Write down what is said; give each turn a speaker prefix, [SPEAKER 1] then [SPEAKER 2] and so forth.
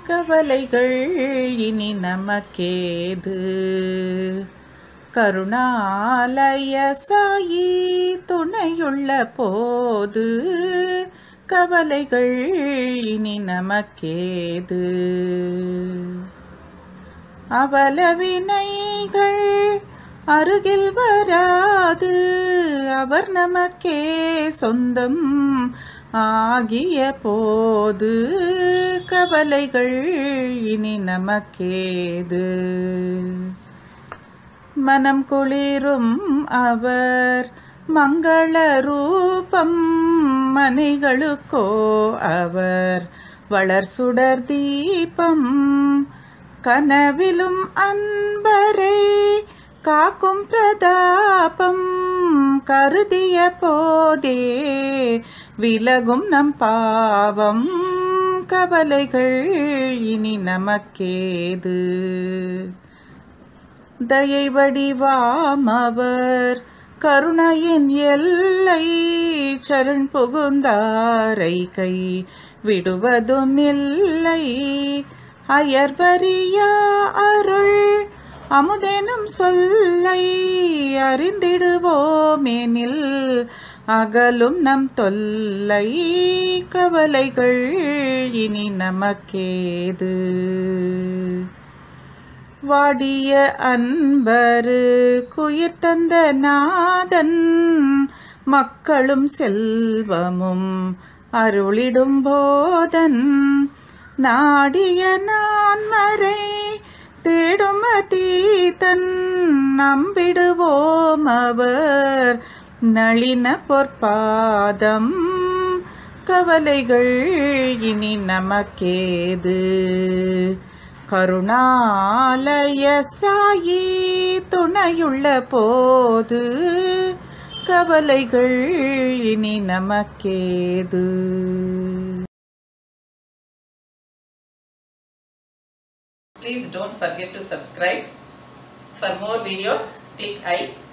[SPEAKER 1] கவலைகள் இனி நமக்கேது கருணாலய சாயி துணையுள்ள போது கவலைகள் இனி நமக்கேது அவலவினைகள் அருகில் வராது அவர் நமக்கே சொந்தம் ஆகிய போது கவலைகள் இனி நமக்கேது மனம் குளிரும் அவர் மங்கள ரூபம் மனைகளுக்கோ அவர் வளர் சுடர் தீபம் கனவிலும் அன்பரை காக்கும் பிரதாபம் கருதிய போதே விலகும் நம் பாவம் கவலைகள் இனி நமக்கேது தயை வடிவாம் அவர் கருணையின் எல்லை சரண் புகுந்தாரை கை விடுவதும் இல்லை அயர்வரியா அருள் அமுதெனும் சொல்லை அறிந்திடுவோமேனில் அகலும் நம் தொல்லை கவலைகள் இனி நமக்கேது வாடிய அன்பரு குயிர் தந்த நாதன் மக்களும் செல்வமும் அருளிடும் போதன் நாடிய நான் மறை தேடும் அதீதன் நம்பிடுவோம் அவர் நளின பொற்பாதம் கவலைகள் இனி நமக்கேது கருணாலய சாயி துணையுள்ள போது கவலைகள் இனி நமக்கேது
[SPEAKER 2] Please don't forget to subscribe. For more videos, click I.